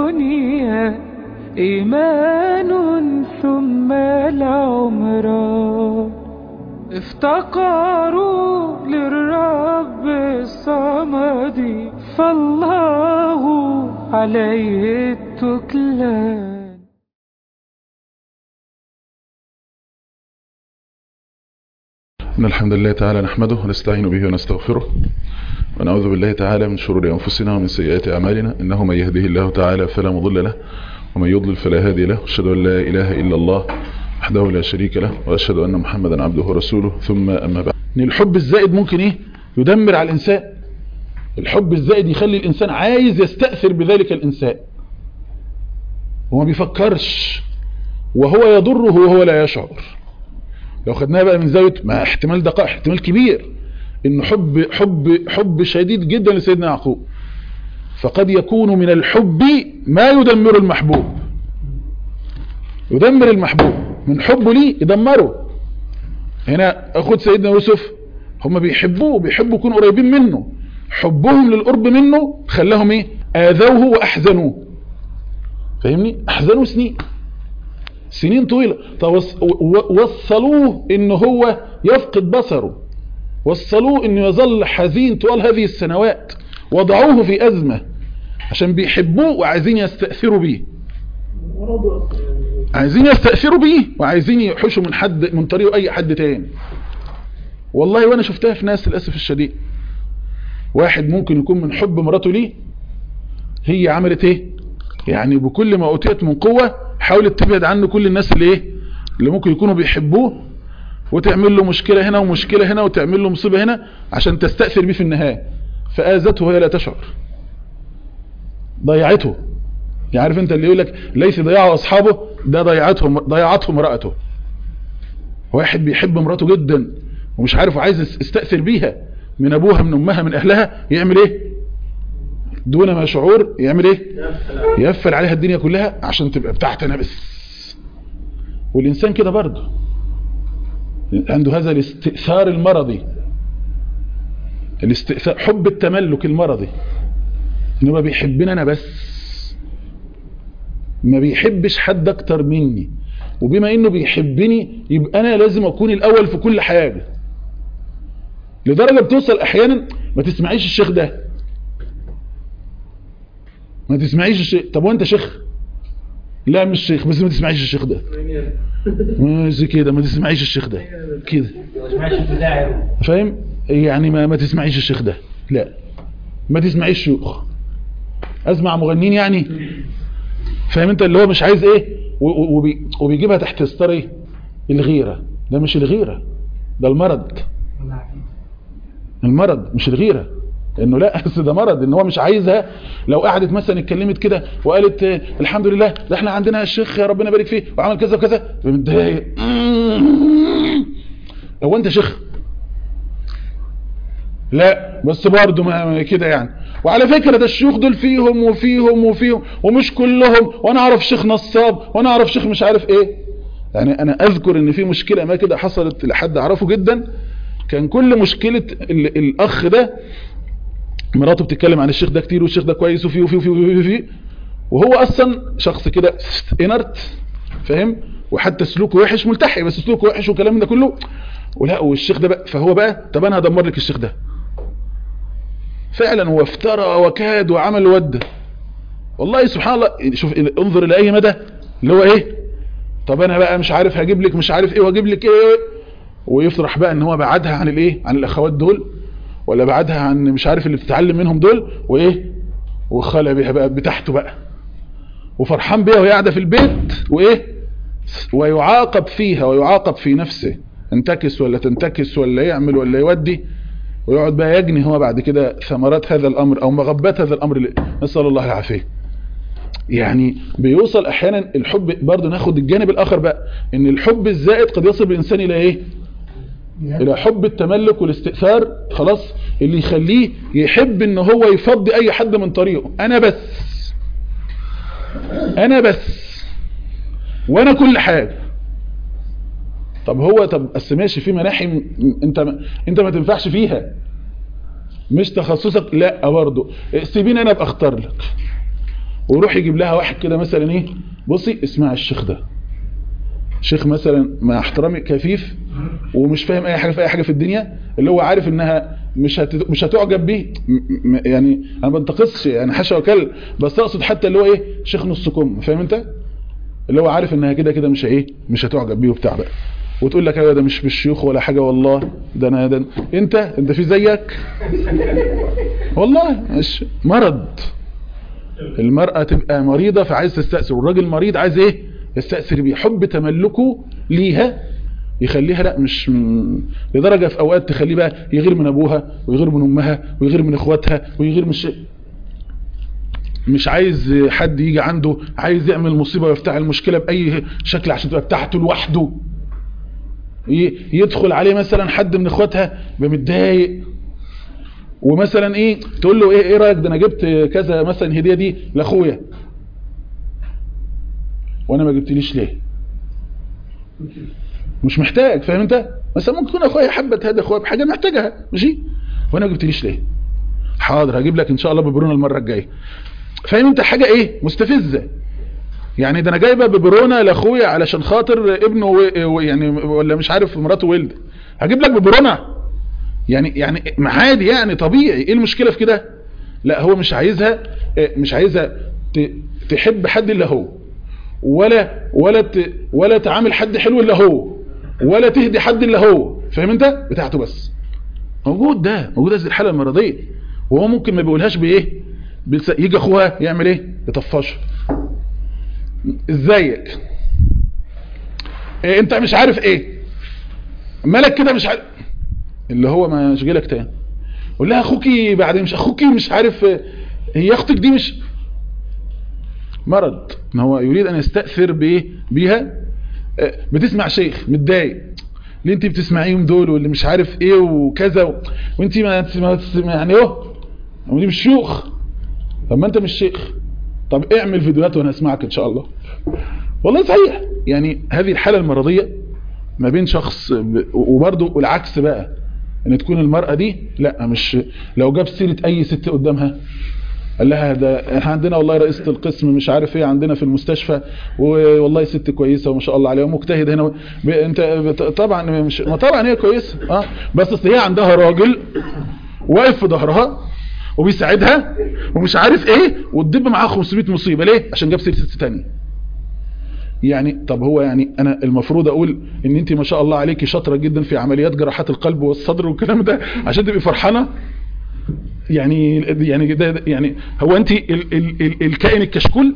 الدنيا إيمان ثم العمران افتقروا للرب الصمد فالله عليه التكلان إن الحمد لله تعالى نحمده ونستعين به ونستغفره ونعوذ بالله تعالى من شرور أنفسنا ومن سيئات أعمالنا إنه من يهده الله تعالى فلا مضل له ومن يضلل فلا هادي له أشهد أن لا إله إلا الله وحده لا شريك له وأشهد أن محمدا عبده ورسوله ثم أما بعد إن الحب الزائد ممكن إيه يدمر على الإنسان الحب الزائد يخلي الإنسان عايز يستأثر بذلك الإنسان وما بيفكرش وهو يضره وهو لا يشعر لو خدناها بقى من زاويه ما احتمال دقائق احتمال كبير انه حب حب حب شديد جدا لسيدنا يعقوب فقد يكون من الحب ما يدمر المحبوب يدمر المحبوب من حبه ليه يدمره هنا اخد سيدنا يوسف هم بيحبوه بيحبوا يكونوا قريبين منه حبهم للقرب منه خلاهم ايه اذوه واحزنوه فاهمني احزنوا سنين سنين طويلة وصلوه ان هو يفقد بصره وصلوه انه يظل حزين طوال هذه السنوات وضعوه في ازمة عشان بيحبوه وعايزين يستأثروا بيه عايزين يستأثروا بيه وعايزين يحشوا من حد من طريقه اي حد تاني والله وانا شفتها في ناس للأسف الشديد واحد ممكن يكون من حب مراته ليه هي عملت ايه يعني بكل ما اوتيت من قوة حاولت تبعد عنه كل الناس اللي ايه اللي ممكن يكونوا بيحبوه وتعمل له مشكلة هنا ومشكلة هنا وتعمل له مصيبة هنا عشان تستأثر بيه في النهاية فآذته وهي لا تشعر ضيعته يعني عارف انت اللي يقول لك ليس ضيعوا اصحابه ده ضيعتهم ضيعته امرأته واحد بيحب مراته جدا ومش عارف وعايز يستأثر بيها من ابوها من امها من اهلها يعمل ايه دون ما شعور يعمل ايه يقفل عليها الدنيا كلها عشان تبقى بتاعتنا بس والانسان كده برضه عنده هذا الاستئثار المرضي الاستئثار حب التملك المرضي انه ما بيحبني انا بس ما بيحبش حد اكتر مني وبما انه بيحبني يبقى انا لازم اكون الاول في كل حاجة لدرجة بتوصل احيانا ما تسمعيش الشيخ ده ما تسمعيش الشيخ طب وانت شيخ لا مش شيخ بس ما تسمعيش الشيخ ده ماشي كده ما تسمعيش الشيخ ده كده فاهم يعني ما, ما تسمعيش الشيخ ده لا ما تسمعيش شيوخ اسمع مغنين يعني فاهم انت اللي هو مش عايز ايه وبي وبيجيبها تحت ستار ايه الغيرة ده مش الغيرة ده المرض المرض مش الغيرة انه لا بس ده مرض ان هو مش عايزها لو قعدت مثلا اتكلمت كده وقالت الحمد لله ده احنا عندنا الشيخ يا ربنا يبارك فيه وعمل كذا وكذا متضايق هو انت شيخ لا بس برضه ما كده يعني وعلى فكرة ده الشيوخ دول فيهم وفيهم وفيهم ومش كلهم وانا اعرف شيخ نصاب وانا اعرف شيخ مش عارف ايه يعني انا اذكر ان في مشكلة ما كده حصلت لحد اعرفه جدا كان كل مشكلة الاخ ده مراته بتتكلم عن الشيخ ده كتير والشيخ ده كويس وفيه وفيه وفيه وفيه, وفيه وهو اصلا شخص كده انرت فاهم وحتى سلوكه وحش ملتحي بس سلوكه وحش والكلام ده كله ولا والشيخ ده بقى فهو بقى طب انا هدمر لك الشيخ ده فعلا هو افترى وكاد وعمل ود والله سبحان الله شوف انظر الى اي مدى اللي هو ايه طب انا بقى مش عارف هجيب لك مش عارف ايه واجيب لك ايه ويفرح بقى ان هو بعدها عن الايه عن الاخوات دول ولا بعدها عن مش عارف اللي بتتعلم منهم دول وايه وخلى بيها بقى بتاعته بقى وفرحان بيها وهي قاعده في البيت وايه ويعاقب فيها ويعاقب في نفسه انتكس ولا تنتكس ولا يعمل ولا يودي ويقعد بقى يجني هو بعد كده ثمرات هذا الامر او مغبات هذا الامر نسال الله العافيه يعني بيوصل احيانا الحب برضه ناخد الجانب الاخر بقى ان الحب الزائد قد يصل الانسان الى ايه الى حب التملك والاستئثار خلاص اللي يخليه يحب ان هو يفضي اي حد من طريقه انا بس انا بس وانا كل حاجة طب هو طب بس ماشي في مناحي م- انت ما انت ما تنفعش فيها مش تخصصك لا برضه سيبيني انا ابقى اختار لك ويروح يجيب لها واحد كده مثلا ايه بصي اسمع الشيخ ده شيخ مثلا مع احترامي كفيف ومش فاهم اي حاجه في اي حاجه في الدنيا اللي هو عارف انها مش هت... مش هتعجب بيه م- م- يعني انا ما بنتقصش يعني حاشا وكل بس اقصد حتى اللي هو ايه شيخ نص كم فاهم انت اللي هو عارف انها كده كده مش ايه مش هتعجب بيه وبتاع بقى وتقول لك ايوه ده مش بالشيوخ ولا حاجه والله ده انا ده انت انت في زيك والله مش مرض المرأة تبقى مريضة فعايز تستأثر والراجل مريض عايز ايه يستأثر بيه حب تملكه ليها يخليها لا مش م... لدرجة في اوقات تخليه بقى يغير من ابوها ويغير من امها ويغير من اخواتها ويغير من شيء مش عايز حد يجي عنده عايز يعمل مصيبة ويفتح المشكلة بأي شكل عشان تبقى بتاعته لوحده ي- يدخل عليه مثلا حد من اخواتها يبقى متضايق ومثلا ايه تقول له ايه ايه رايك ده انا جبت كذا مثلا هديه دي لاخويا وانا ما جبتليش ليه مش محتاج فاهم انت مثلا ممكن يكون اخويا حابه تهدي اخويا بحاجه محتاجها ماشي وانا ما جبتليش ليه حاضر هجيب لك ان شاء الله ببرونه المره الجايه فاهم انت حاجه ايه مستفزه يعني ده انا جايبه ببرونه لاخويا علشان خاطر ابنه و- و- يعني ولا مش عارف مراته ولد هجيب لك ببرونه يعني يعني ما عادي يعني طبيعي ايه المشكله في كده لا هو مش عايزها آه، مش عايزها ت- تحب حد الا هو ولا ولا ت- ولا تعامل حد حلو الا هو ولا تهدي حد الا هو فاهم انت بتاعته بس موجود ده موجود هذه الحاله المرضيه وهو ممكن ما بيقولهاش بايه بلس- يجي اخوها يعمل ايه يطفشه ازيك إيه انت مش عارف ايه مالك كده مش عارف اللي هو ما يشغلك تاني قول لها اخوكي بعد مش اخوكي مش عارف آه، هي اختك دي مش مرض ان هو يريد ان يستأثر بايه بيها آه، بتسمع شيخ متضايق اللي انت بتسمعيهم دول واللي مش عارف ايه وكذا و... وانت ما ما- ما- يعني اهو ودي مش شيوخ طب ما انت مش شيخ طب اعمل فيديوهات وانا اسمعك ان شاء الله والله صحيح يعني هذه الحالة المرضية ما بين شخص ب- وبرضه والعكس بقى ان تكون المرأة دي لا مش لو جاب سيرة اي ست قدامها قال لها ده احنا عندنا والله رئيسة القسم مش عارف ايه عندنا في المستشفى والله ست كويسة وما شاء الله عليها ومجتهد هنا ب- انت بت- طبعا مش ما طبعا هي كويسة اه بس اصل هي عندها راجل واقف في ظهرها وبيساعدها ومش عارف ايه وتدب معاها 500 مصيبة ليه عشان جاب سيرة ست تانية يعني طب هو يعني انا المفروض اقول ان انت ما شاء الله عليكي شاطره جدا في عمليات جراحات القلب والصدر والكلام ده عشان تبقي فرحانه يعني يعني ده ده- يعني هو انت ال ال ال الكائن الكشكول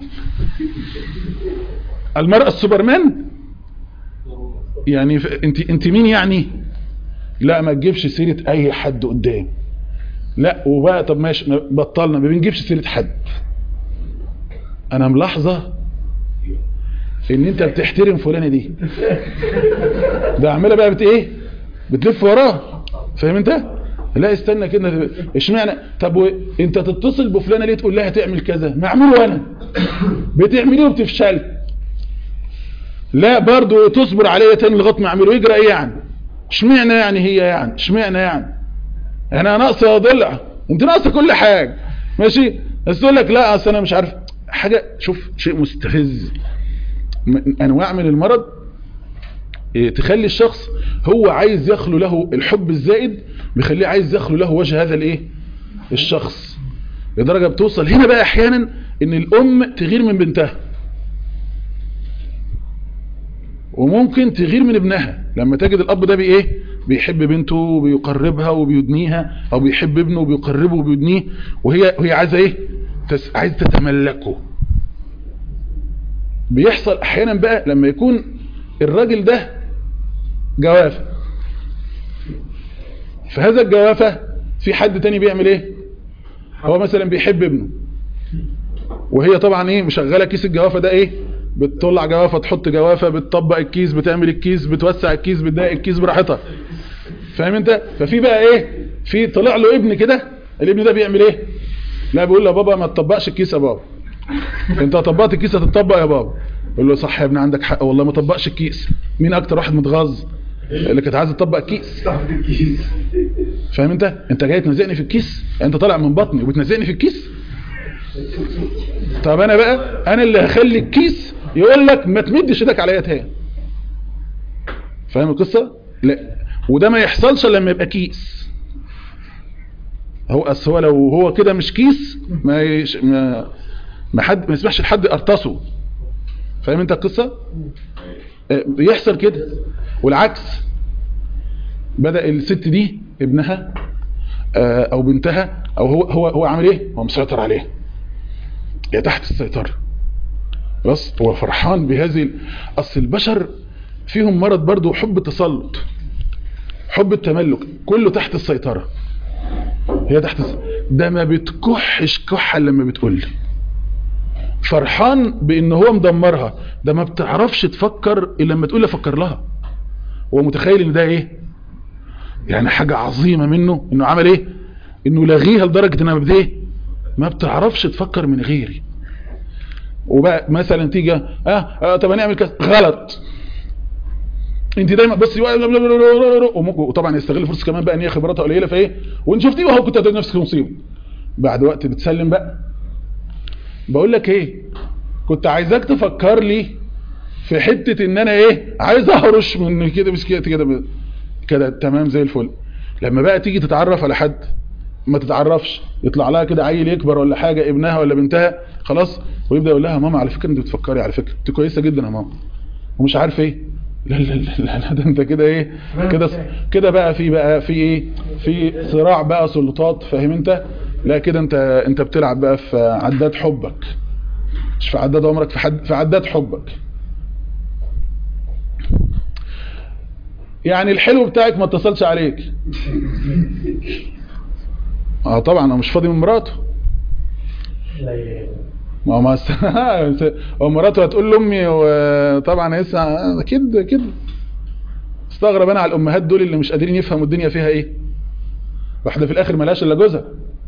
المرأة السوبرمان يعني ف- انت انت مين يعني لا ما تجيبش سيرة اي حد قدام لا وبقى طب ماشي ما- بطلنا ما بنجيبش سيرة حد انا ملاحظة ان انت بتحترم فلانة دي ده عمالة بقى بت ايه بتلف وراه فاهم انت لا استنى كده اشمعنى طب و... انت تتصل بفلانة ليه تقول لها تعمل كذا ما اعمله انا بتعمليه وبتفشل لا برضو تصبر عليا تاني لغايه ما اعمله يجرى ايه يعني اشمعنى يعني هي يعني اشمعنى يعني انا ناقصه يا ضلع انت ناقصه كل حاجه ماشي بس تقول لك لا اصل انا مش عارف حاجه شوف شيء مستفز من انواع من المرض إيه، تخلي الشخص هو عايز يخلو له الحب الزائد بيخليه عايز يخلو له وجه هذا الايه الشخص لدرجه بتوصل هنا بقى احيانا ان الام تغير من بنتها وممكن تغير من ابنها لما تجد الاب ده بايه بيحب بنته وبيقربها وبيدنيها او بيحب ابنه وبيقربه وبيدنيه وهي وهي عايزه ايه تس... عايزه تتملكه بيحصل احيانا بقى لما يكون الراجل ده جوافه فهذا الجوافه في حد تاني بيعمل ايه هو مثلا بيحب ابنه وهي طبعا ايه مشغله كيس الجوافه ده ايه بتطلع جوافه تحط جوافه بتطبق الكيس بتعمل الكيس بتوسع الكيس بتضايق الكيس براحتها فاهم انت ففي بقى ايه في طلع له ابن كده الابن ده بيعمل ايه لا بيقول له يا بابا ما تطبقش الكيس يا بابا انت طبقت الكيس هتطبق يا بابا يقول له صح يا ابني عندك حق والله ما طبقش الكيس مين اكتر واحد متغاظ اللي كانت عايزه تطبق الكيس فاهم انت انت جاي تنزقني في الكيس انت طالع من بطني وبتنزقني في الكيس طب انا بقى انا اللي هخلي الكيس يقول لك ما تمدش ايدك عليا تاني فاهم القصه لا وده ما يحصلش إلا لما يبقى كيس هو اصل هو لو هو كده مش كيس ما يش ما ما حد ما يسمحش لحد يقرطسه فاهم انت القصه آه، بيحصل كده والعكس بدأ الست دي ابنها آه، او بنتها او هو هو هو عامل ايه هو مسيطر عليها هي تحت السيطره خلاص هو فرحان بهذه ال- اصل البشر فيهم مرض برضو حب التسلط حب التملك كله تحت السيطره هي تحت الس... ده ما بتكحش كحه إلا لما بتقول لي فرحان بان هو مدمرها ده ما بتعرفش تفكر الا لما تقول لي افكر لها هو متخيل ان ده ايه يعني حاجة عظيمة منه انه عمل ايه انه لغيها لدرجة انها بت- ايه ما بتعرفش تفكر من غيري وبقى مثلا تيجي اه, آه طب هنعمل كذا غلط انت دايما بس وممكن وطبعا يستغل فرصه كمان بقى ان هي خبراتها قليله فايه وانت شفتيه وهو كنت هتلاقي نفسك في مصيبه بعد وقت بتسلم بقى بقول لك ايه كنت عايزاك تفكر لي في حته ان انا ايه عايز اهرش من كده بس كده كده كده تمام زي الفل لما بقى تيجي تتعرف على حد ما تتعرفش يطلع لها كده عيل يكبر ولا حاجه ابنها ولا بنتها خلاص ويبدا يقول لها ماما على فكره انت بتفكري على فكره انت كويسه جدا يا ماما ومش عارف ايه لا لا لا لا, لا ده انت كده ايه كده كده بقى في بقى في ايه في صراع بقى سلطات فاهم انت لا كده انت انت بتلعب بقى في عداد حبك مش في عداد عمرك في حد في عداد حبك يعني الحلو بتاعك ما اتصلش عليك اه طبعا انا مش فاضي من مراته ما هو ما هو مراته هتقول لامي وطبعا هيسمع اكيد كده استغرب انا على الامهات دول اللي مش قادرين يفهموا الدنيا فيها ايه واحده في الاخر ملهاش الا جوزها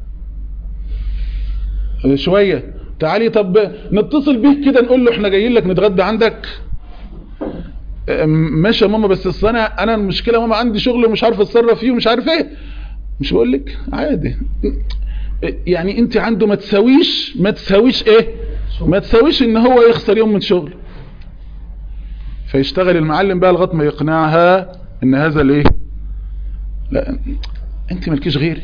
شويه تعالي طب نتصل بيك كده نقول له احنا جايين لك نتغدى عندك ماشي يا ماما بس اصل انا انا المشكله ماما عندي شغل ومش عارف اتصرف فيه ومش عارف ايه مش بقول لك عادي يعني انت عنده ما تساويش ما تساويش ايه ما تساويش ان هو يخسر يوم من شغل فيشتغل المعلم بقى لغايه ما يقنعها ان هذا الايه لا انت مالكيش غيري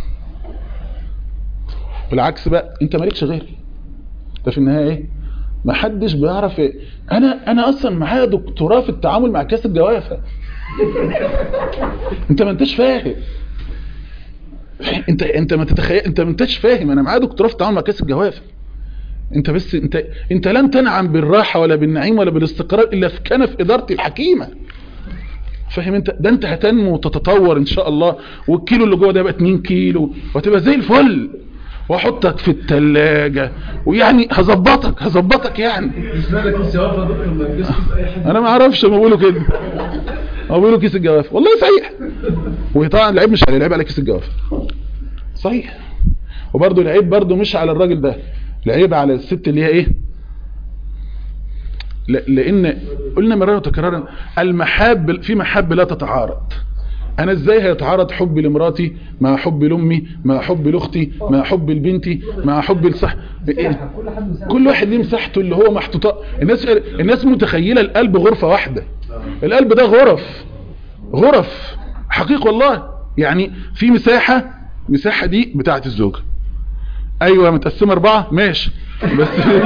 بالعكس بقى انت مالكش غيري ده في النهايه ايه ما حدش بيعرف إيه؟ انا انا اصلا معايا دكتوراه في التعامل مع كاس الجوافه انت ما انتش فاهم انت انت ما تتخيل انت ما انتش فاهم انا معايا دكتوراه في التعامل مع كاس الجوافه انت بس انت انت لن تنعم بالراحه ولا بالنعيم ولا بالاستقرار الا في كنف ادارتي الحكيمه فاهم انت ده انت هتنمو وتتطور ان شاء الله والكيلو اللي جوه ده يبقى 2 كيلو وهتبقى زي الفل واحطك في التلاجة ويعني هظبطك هظبطك يعني انا ما اعرفش ما بيقولوا كده ما بيقولوا كيس الجوافه والله صحيح وطبعا العيب مش على العيب على كيس الجوافه صحيح وبرده العيب برده مش على الراجل ده العيب على الست اللي هي ايه لان قلنا مرارا وتكرارا المحاب في محاب لا تتعارض انا ازاي هيتعارض حبي لمراتي مع حبي لامي مع حبي لاختي مع حبي لبنتي مع حبي لصح كل واحد ليه مساحته اللي هو محطوطه الناس الناس متخيله القلب غرفه واحده القلب ده غرف غرف حقيقه والله يعني في مساحه مساحه دي بتاعه الزوجه ايوه متقسمه اربعه ماشي بس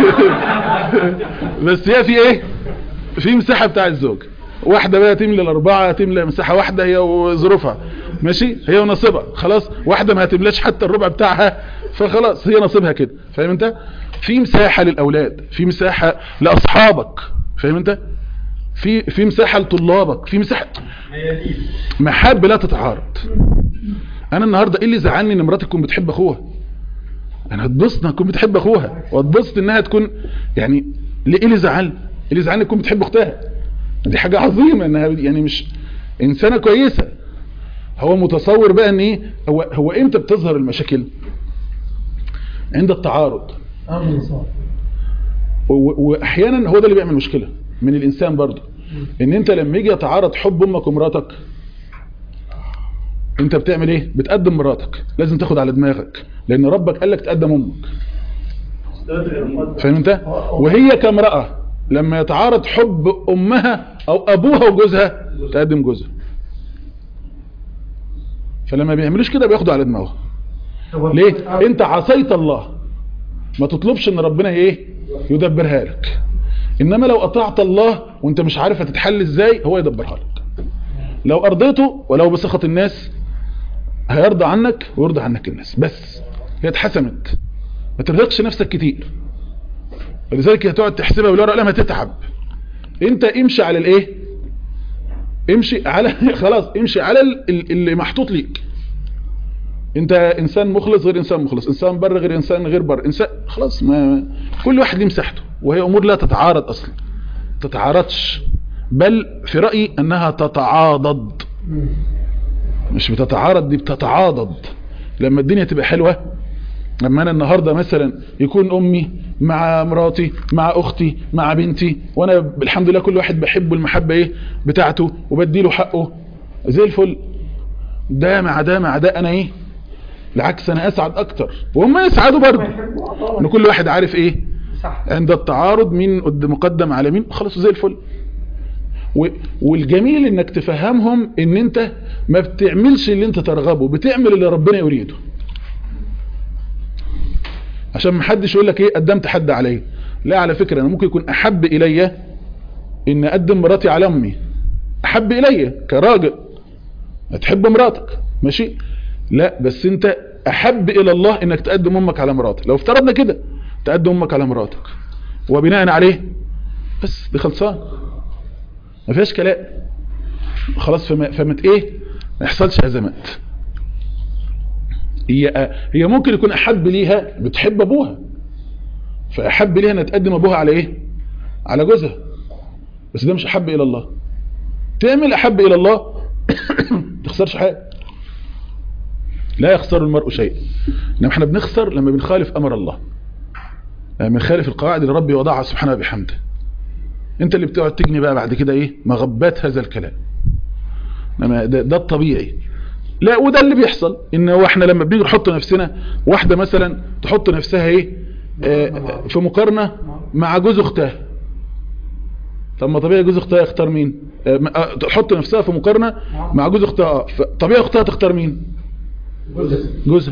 بس هي في ايه في مساحه بتاع الزوج واحدة بقى تملى الاربعة تملى مساحة واحدة هي وظروفها ماشي هي ونصيبها خلاص واحدة ما هتملاش حتى الربع بتاعها فخلاص هي نصيبها كده فاهم انت في مساحة للاولاد في مساحة لاصحابك فاهم انت في في مساحة لطلابك في مساحة محاب لا تتعارض انا النهاردة ايه اللي زعلني ان مراتي تكون بتحب اخوها انا اتبسط انها تكون بتحب اخوها واتبسط انها تكون يعني ليه اللي زعلني اللي زعلني تكون بتحب اختها دي حاجة عظيمة انها يعني مش انسانة كويسة هو متصور بقى ان ايه هو, هو امتى بتظهر المشاكل عند التعارض واحيانا هو ده اللي بيعمل مشكلة من الانسان برضه ان انت لما يجي يتعارض حب امك ومراتك انت بتعمل ايه بتقدم مراتك لازم تاخد على دماغك لان ربك قال لك تقدم امك فاهم انت وهي كامرأة لما يتعارض حب امها او ابوها وجوزها تقدم جوزها فلما بيعملوش كده بياخدوا على دماغه ليه انت عصيت الله ما تطلبش ان ربنا ايه يدبرها لك انما لو اطعت الله وانت مش عارف هتتحل ازاي هو يدبرها لك لو ارضيته ولو بسخط الناس هيرضى عنك ويرضى عنك الناس بس هي اتحسمت ما ترهقش نفسك كتير ولذلك هتقعد تحسبها بالورقه لما تتعب انت امشي على الايه امشي على خلاص امشي على اللي محطوط ليك انت انسان مخلص غير انسان مخلص انسان بر غير انسان غير بر انسان خلاص ما كل واحد ليه مساحته وهي امور لا تتعارض اصلا تتعارضش بل في رايي انها تتعاضد مش بتتعارض دي بتتعاضد لما الدنيا تبقى حلوه لما انا النهارده مثلا يكون امي مع مراتي مع اختي مع بنتي وانا الحمد لله كل واحد بحبه المحبه ايه بتاعته وبديله حقه زي الفل ده مع ده مع ده انا ايه بالعكس انا اسعد اكتر وهم يسعدوا برضه ان كل واحد عارف ايه عند التعارض مين مقدم على مين خلاص زي الفل والجميل انك تفهمهم ان انت ما بتعملش اللي انت ترغبه بتعمل اللي ربنا يريده عشان ما حدش يقول لك ايه قدمت حد عليا لا على فكرة انا ممكن يكون احب الي ان اقدم مراتي على امي احب الي كراجل هتحب مراتك ماشي لا بس انت احب الى الله انك تقدم امك على مراتك لو افترضنا كده تقدم امك على مراتك وبناء عليه بس دي خلصان ما فيهاش كلام خلاص فما فمت ايه ما يحصلش ازمات هي هي ممكن يكون احب ليها بتحب ابوها فاحب ليها ان تقدم ابوها على ايه على جوزها بس ده مش احب الى الله تعمل احب الى الله تخسرش حاجه لا يخسر المرء شيئا انما احنا بنخسر لما بنخالف امر الله لما بنخالف القواعد اللي ربي وضعها سبحانه بحمده انت اللي بتقعد تجني بقى بعد كده ايه مغبات هذا الكلام انما ده, ده الطبيعي لا وده اللي بيحصل ان هو احنا لما بنيجي نحط نفسنا واحده مثلا تحط نفسها ايه آه في مقارنه مع جوز اختها طب ما طبيعي جوز اختها يختار مين آه تحط نفسها في مقارنه مع جوز اختها طبيعي اختها تختار مين جوزها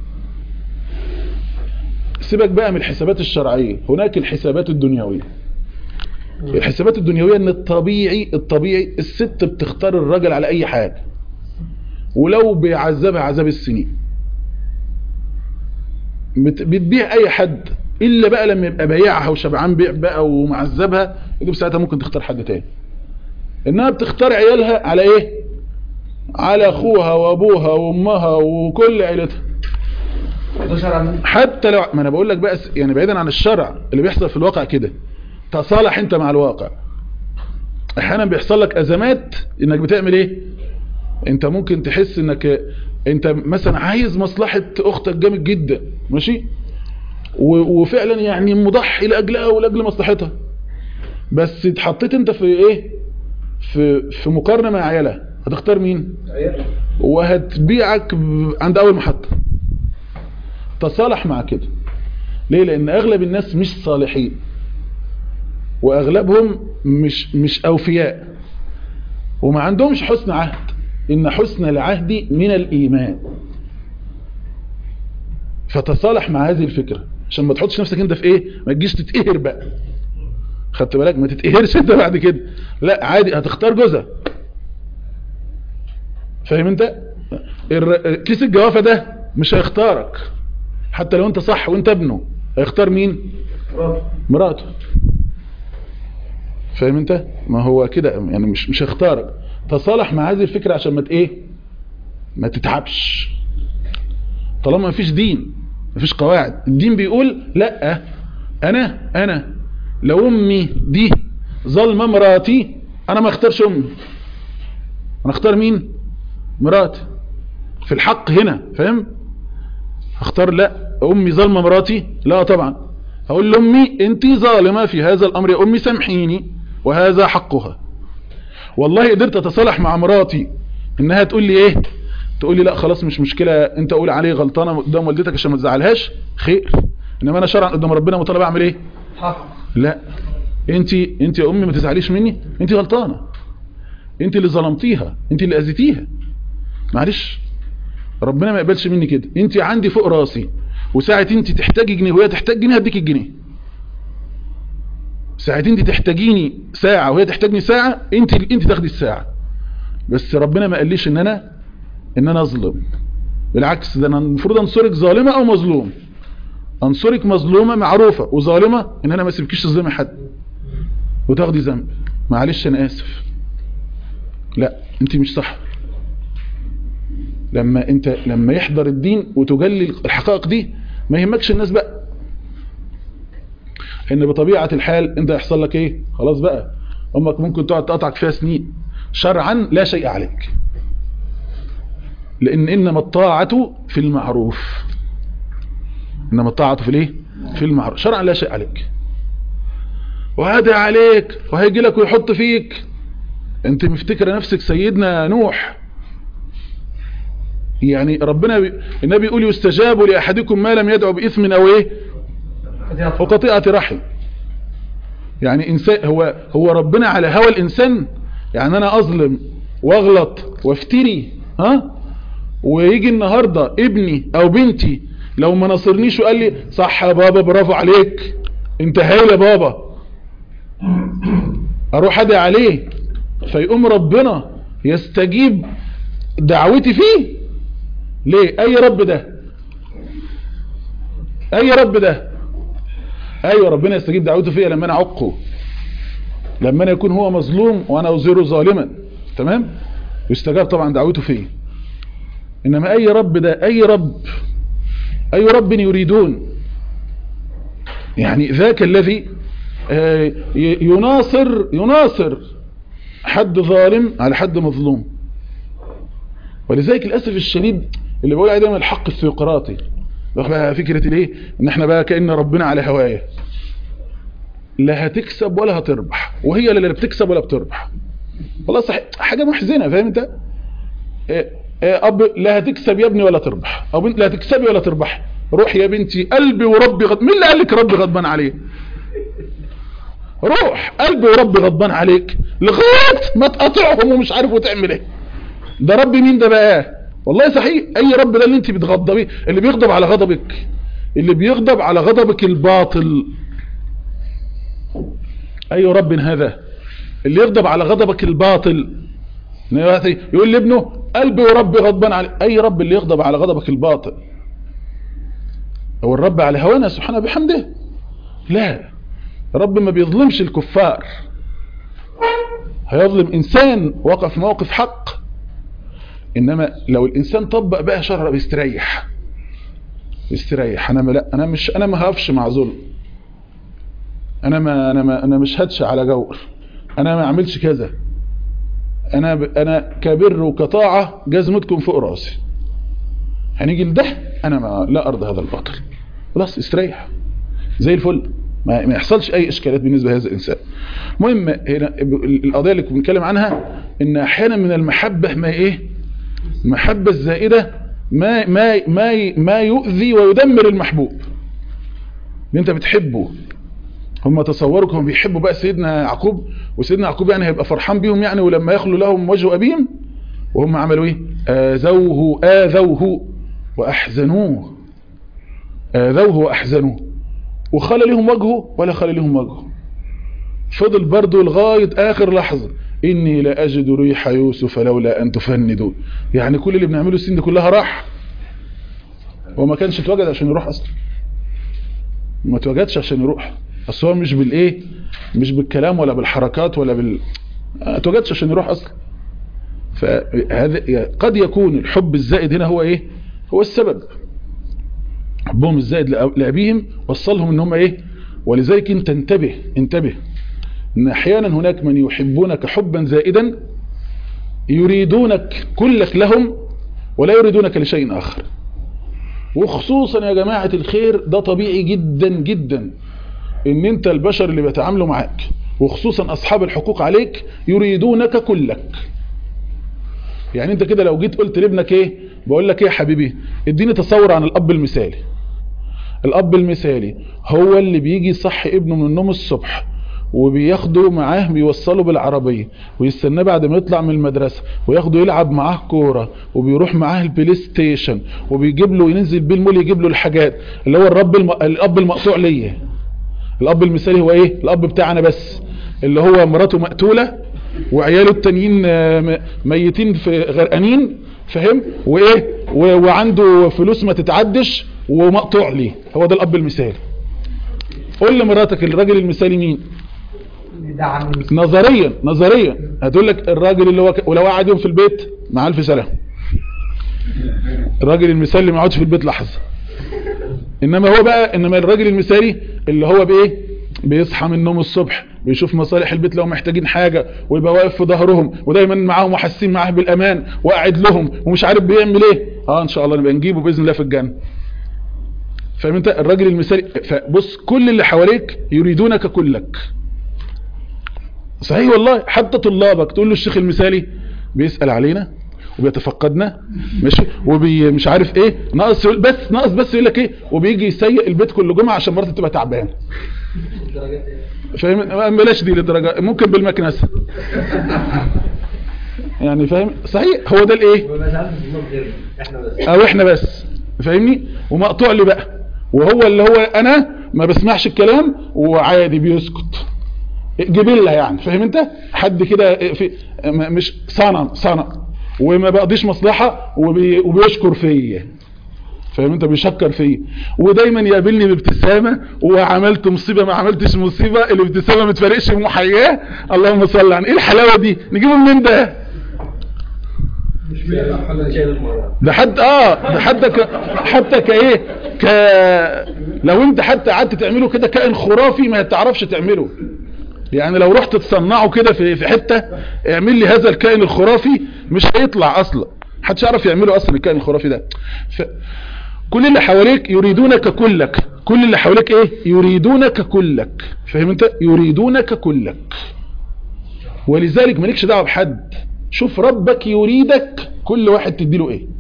سيبك بقى من الحسابات الشرعيه هناك الحسابات الدنيويه الحسابات الدنيويه ان الطبيعي الطبيعي الست بتختار الراجل على اي حاجه ولو بيعذبها عذاب السنين بتبيع اي حد الا بقى لما يبقى بايعها وشبعان بيع بقى ومعذبها يجب ساعتها ممكن تختار حد تاني انها بتختار عيالها على ايه على اخوها وابوها وامها وكل عيلتها حتى لو ما انا بقول لك بقى يعني بعيدا عن الشرع اللي بيحصل في الواقع كده تصالح انت مع الواقع احيانا بيحصل لك ازمات انك بتعمل ايه انت ممكن تحس انك انت مثلا عايز مصلحة اختك جامد جدا ماشي وفعلا يعني مضحي لاجلها ولاجل مصلحتها بس اتحطيت انت في ايه في في مقارنة مع عيالها هتختار مين وهتبيعك عند اول محطة تصالح مع كده ليه لان اغلب الناس مش صالحين واغلبهم مش مش اوفياء وما عندهمش حسن عهد ان حسن العهد من الايمان فتصالح مع هذه الفكرة عشان ما تحطش نفسك انت في ايه ما تجيش تتقهر بقى خدت بالك ما تتقهرش انت بعد كده لا عادي هتختار جوزها فاهم انت كيس الجوافة ده مش هيختارك حتى لو انت صح وانت ابنه هيختار مين مراته فاهم انت ما هو كده يعني مش مش هيختارك تصالح مع هذه الفكرة عشان ما ايه ما تتعبش طالما ما فيش دين ما فيش قواعد الدين بيقول لا انا انا لو امي دي ظلمه مراتي انا ما اختارش امي انا اختار مين مراتي في الحق هنا فاهم اختار لا امي ظلمه مراتي لا طبعا اقول لامي انت ظالمه في هذا الامر يا امي سامحيني وهذا حقها والله قدرت اتصالح مع مراتي انها تقول لي ايه تقول لي لا خلاص مش مشكلة انت قول عليه غلطانة قدام والدتك عشان ما تزعلهاش خير انما انا شرعا قدام ربنا مطالب اعمل ايه لا انت انت يا امي ما تزعليش مني انت غلطانه انت اللي ظلمتيها انت اللي اذيتيها معلش ربنا ما يقبلش مني كده انت عندي فوق راسي وساعة انت تحتاجي جنيه وهي تحتاج جنيه هديك الجنيه ساعة انت تحتاجيني ساعة وهي تحتاجني ساعة انت انت تاخدي الساعة بس ربنا ما قاليش ان انا ان انا اظلم بالعكس ده انا المفروض انصرك ظالمة او مظلوم انصرك مظلومة معروفة وظالمة ان انا ما اسيبكيش تظلمي حد وتاخدي ذنب معلش انا اسف لا انت مش صح لما انت لما يحضر الدين وتجلي الحقائق دي ما يهمكش الناس بقى ان بطبيعة الحال انت يحصل لك ايه خلاص بقى امك ممكن تقعد تقطعك فيها سنين شرعا لا شيء عليك لان انما الطاعة في المعروف انما الطاعة في الايه في المعروف شرعا لا شيء عليك وهذا عليك وهيجي لك ويحط فيك انت مفتكر نفسك سيدنا نوح يعني ربنا بي... النبي يقول يستجاب لأحدكم ما لم يدعو بإثم أو إيه وقطيعة رحم يعني إنسان هو هو ربنا على هوى الإنسان يعني أنا أظلم واغلط وافتري ها ويجي النهاردة ابني أو بنتي لو ما نصرنيش وقال لي صح يا بابا برافو عليك انت هايل يا بابا اروح ادعي عليه فيقوم ربنا يستجيب دعوتي فيه ليه اي رب ده اي رب ده ايوه ربنا يستجيب دعوته فيا لما انا اعقه لما انا يكون هو مظلوم وانا ازيره ظالما تمام يستجاب طبعا دعوته فيا انما اي رب ده اي رب اي رب يريدون يعني ذاك الذي يناصر يناصر حد ظالم على حد مظلوم ولذلك للاسف الشديد اللي بقول عليه دايما الحق الثيوقراطي بقى فكرة الايه ان احنا بقى كأن ربنا على هوايه لا هتكسب ولا هتربح وهي لا بتكسب ولا بتربح والله صحيح حاجة محزنة فاهم انت إيه إيه اب لا هتكسب يا ابني ولا تربح او بنت لا هتكسبي ولا تربح روح يا بنتي قلبي وربي غض مين اللي قال لك ربي غضبان عليه روح قلبي وربي غضبان عليك لغايه ما تقاطعهم ومش عارف وتعمل ايه ده رب مين ده بقى والله صحيح اي رب ده اللي انت بتغضبيه اللي بيغضب على غضبك اللي بيغضب على غضبك الباطل اي رب هذا اللي يغضب على غضبك الباطل يقول لابنه قلبي وربي غضبان عليه اي رب اللي يغضب على غضبك الباطل هو الرب على هوانا سبحانه بحمده لا رب ما بيظلمش الكفار هيظلم انسان وقف موقف حق انما لو الانسان طبق بقى شرع بيستريح بيستريح انا ما لا انا مش انا ما هقفش مع ظلم انا ما انا ما انا مش هدش على جور انا ما اعملش كذا انا ب... انا كبر وكطاعه جزمتكم فوق راسي هنيجي لده انا ما لا ارضى هذا الباطل خلاص استريح زي الفل ما, ما يحصلش اي اشكالات بالنسبه لهذا الانسان المهم هنا القضيه اللي بنتكلم عنها ان احيانا من المحبه ما ايه المحبه الزائده ما ما ما ما يؤذي ويدمر المحبوب اللي انت بتحبه هم تصوروا هم بيحبوا بقى سيدنا يعقوب وسيدنا يعقوب يعني هيبقى فرحان بيهم يعني ولما يخلو لهم وجه ابيهم وهم عملوا ايه اذوه اذوه واحزنوه اذوه واحزنوه وخلى لهم وجهه ولا خلى لهم وجهه فضل برضه لغايه اخر لحظه اني لا اجد ريح يوسف لولا ان تفندوا يعني كل اللي بنعمله السن دي كلها راح هو ما كانش اتوجد عشان يروح اصلا ما اتوجدش عشان يروح اصل هو مش بالايه مش بالكلام ولا بالحركات ولا بال ما اتوجدش عشان يروح اصلا فهذا قد يكون الحب الزائد هنا هو ايه هو السبب حبهم الزائد لابيهم وصلهم ان هم ايه ولذلك انت انتبه انتبه ان احيانا هناك من يحبونك حبا زائدا يريدونك كلك لهم ولا يريدونك لشيء اخر وخصوصا يا جماعة الخير ده طبيعي جدا جدا ان انت البشر اللي بيتعاملوا معاك وخصوصا اصحاب الحقوق عليك يريدونك كلك يعني انت كده لو جيت قلت لابنك ايه بقول لك ايه يا حبيبي اديني تصور عن الاب المثالي الاب المثالي هو اللي بيجي يصحي ابنه من النوم الصبح وبياخده معاه بيوصله بالعربية ويستناه بعد ما يطلع من المدرسة وياخده يلعب معاه كورة وبيروح معاه البلاي ستيشن وبيجيب له ينزل بيه المول يجيب له الحاجات اللي هو الرب الم... الاب المقطوع ليا الاب المثالي هو ايه الاب بتاعنا بس اللي هو مراته مقتولة وعياله التانيين آه، م- ميتين في غرقانين فاهم وايه و- وعنده فلوس ما تتعدش ومقطوع ليه هو ده الاب المثالي قول لمراتك الراجل المثالي مين دعم نظريا نظريا هتقول لك الراجل اللي هو ك... ولو قعد يوم في البيت مع الف سلام الراجل المثالي اللي ما يقعدش في البيت لحظه انما هو بقى انما الراجل المثالي اللي هو بايه بيصحى من النوم الصبح بيشوف مصالح البيت لو محتاجين حاجة ويبقى واقف في ظهرهم ودايما معاهم وحاسين معاه بالامان وقاعد لهم ومش عارف بيعمل ايه اه ان شاء الله نبقى نجيبه باذن الله في الجنه فاهم انت الراجل المثالي فبص كل اللي حواليك يريدونك كلك صحيح والله حتى طلابك تقول له الشيخ المثالي بيسأل علينا وبيتفقدنا ماشي وبي مش عارف ايه ناقص يقول بس ناقص بس يقول لك ايه وبيجي يسيق البيت كل جمعه عشان مرته تبقى تعبان فاهم بلاش دي للدرجه ممكن بالمكنسه يعني فاهم صحيح هو ده الايه احنا بس او احنا بس فاهمني ومقطوع لي بقى وهو اللي هو انا ما بسمعش الكلام وعادي بيسكت جبلة يعني فاهم انت حد كده في م- مش صنم صنم وما بقضيش مصلحة وبي وبيشكر فيا فاهم انت بيشكر فيا ودايما يقابلني بابتسامة وعملت مصيبة ما عملتش مصيبة الابتسامة ما تفرقش محياه اللهم صل على ايه الحلاوة دي نجيبه منين ده مش شايل المرة ده حد اه ده حتى ك... حتى كايه ك لو انت حتى قعدت تعمله كده كائن خرافي ما تعرفش تعمله يعني لو رحت تصنعه كده في في حته اعمل لي هذا الكائن الخرافي مش هيطلع اصلا محدش يعرف يعمله اصلا الكائن الخرافي ده ف... كل اللي حواليك يريدونك كلك كل اللي حواليك ايه يريدونك كلك فاهم انت يريدونك كلك ولذلك مالكش دعوه بحد شوف ربك يريدك كل واحد تديله ايه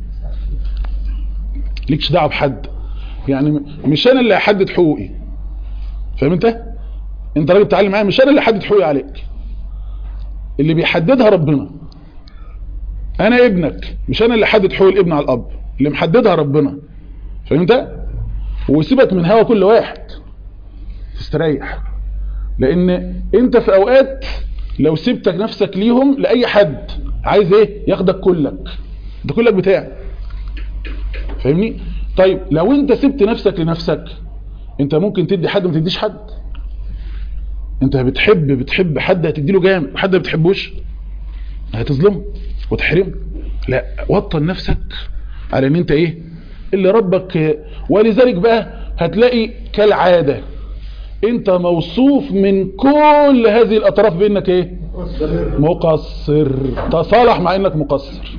ليكش دعوه بحد يعني م- مش انا اللي هحدد حقوقي فاهم انت انت راجل بتعلم معايا مش انا اللي هحدد حقوقي عليك اللي بيحددها ربنا انا ابنك مش انا اللي حدد حقوق الابن على الاب اللي محددها ربنا فاهم انت وسيبك من هوا كل واحد تستريح لان انت في اوقات لو سبتك نفسك ليهم لاي حد عايز ايه ياخدك كلك ده كلك بتاعك فاهمني طيب لو انت سبت نفسك لنفسك انت ممكن تدي حد ما تديش حد انت بتحب بتحب حد هتديله جامد وحد ما بتحبوش هتظلمه وتحرمه لا وطن نفسك على ان انت ايه اللي ربك ولذلك بقى هتلاقي كالعادة انت موصوف من كل هذه الاطراف بانك ايه مقصر تصالح مع انك مقصر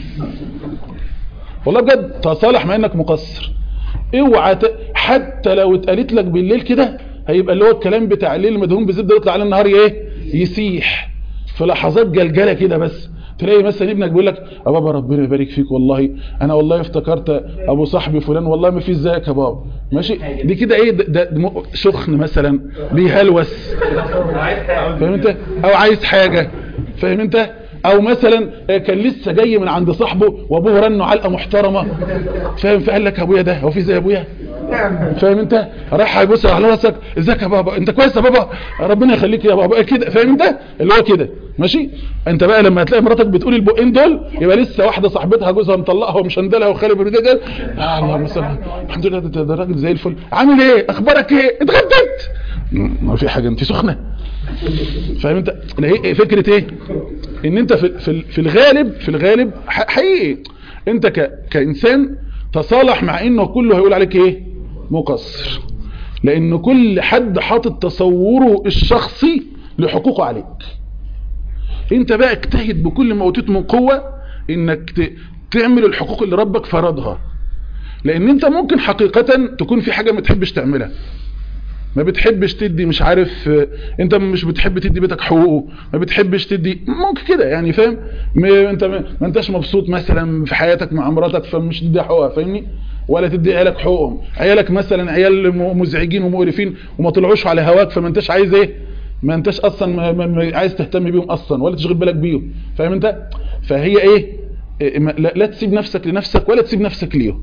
والله بجد تصالح مع انك مقصر اوعى ت... حتى لو اتقالت لك بالليل كده هيبقى اللي هو الكلام بتاع الليل المدهون بالزبده يطلع على النهار ايه يسيح في لحظات جلجله كده بس تلاقي مثلا ابنك بيقول لك يا بابا ربنا يبارك فيك والله انا والله افتكرت ابو صاحبي فلان والله ما فيش زيك يا بابا ماشي دي كده ايه ده, ده ده م- سخن مثلا بيهلوس فاهم انت او عايز حاجة فاهم انت او مثلا كان لسه جاي من عند صاحبه وابوه رنه علقه محترمه فاهم فقال لك ابويا ده هو في زي ابويا فاهم انت راح هيبص على راسك ازيك يا بابا انت كويس يا بابا ربنا يخليك يا بابا كده فاهم انت اللي هو كده ماشي انت بقى لما هتلاقي مراتك بتقول البقين دول يبقى لسه واحده صاحبتها جوزها مطلقها ومشندلها وخالب الرجال آه اللهم صل الحمد لله ده ده راجل زي الفل عامل ايه اخبارك ايه اتغديت ما في حاجه انت سخنه فاهم انت لا ايه فكره ايه ان انت في في في الغالب في الغالب ح- حقيقي انت ك كانسان تصالح مع انه كله هيقول عليك ايه مقصر لان كل حد حاطط تصوره الشخصي لحقوقه عليك انت بقى اجتهد بكل ما اوتيت من قوة انك ت- تعمل الحقوق اللي ربك فرضها لان انت ممكن حقيقة تكون في حاجة ما تحبش تعملها ما بتحبش تدي مش عارف آه، انت مش بتحب تدي بيتك حقوقه ما بتحبش تدي ممكن كده يعني فاهم ما انت ما ما انتش مبسوط مثلا في حياتك مع مراتك فمش تدي حقوقها فاهمني ولا تدي عيالك حقوقهم عيالك مثلا عيال م- مزعجين ومقرفين وما طلعوش على هواك فما انتش عايز ايه ما انتش اصلا ما ما ما عايز تهتم بيهم اصلا ولا تشغل بالك بيهم فاهم انت فهي ايه إيه، ما- لا, لا تسيب نفسك لنفسك ولا تسيب نفسك ليهم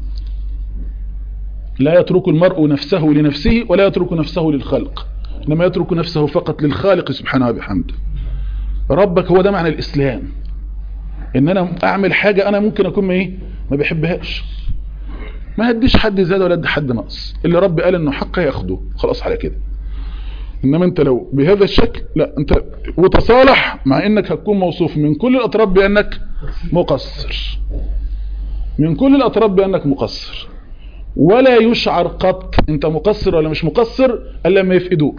لا يترك المرء نفسه لنفسه ولا يترك نفسه للخلق انما يترك نفسه فقط للخالق سبحانه وبحمده ربك هو ده معنى الاسلام ان انا اعمل حاجة انا ممكن اكون ما ايه ما بحبهاش ما هديش حد زيادة ولا ادي حد نقص اللي ربي قال انه حق ياخده خلاص على كده انما انت لو بهذا الشكل لا انت وتصالح مع انك هتكون موصوف من كل الاطراف بانك مقصر من كل الاطراف بانك مقصر ولا يشعر قط انت مقصر ولا مش مقصر الا لما يفقدوك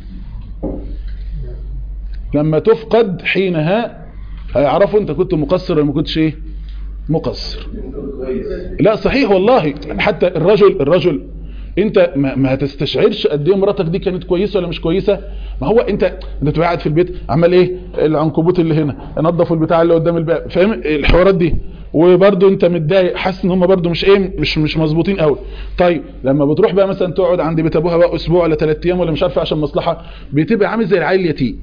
لما تفقد حينها هيعرفوا انت كنت مقصر ولا ما كنتش ايه مقصر لا صحيح والله حتى الرجل الرجل انت ما, ما هتستشعرش قد ايه مراتك دي كانت كويسه ولا مش كويسه ما هو انت انت تبقى قاعد في البيت عمال ايه العنكبوت اللي هنا نظف البتاع اللي قدام الباب فاهم الحوارات دي وبرده انت متضايق حاسس ان هم برده مش ايه مش مش مظبوطين قوي طيب لما بتروح بقى مثلا تقعد عند بيت ابوها بقى اسبوع ولا ثلاث ايام ولا مش عارف عشان مصلحه بتبقى عامل زي العيل اليتيم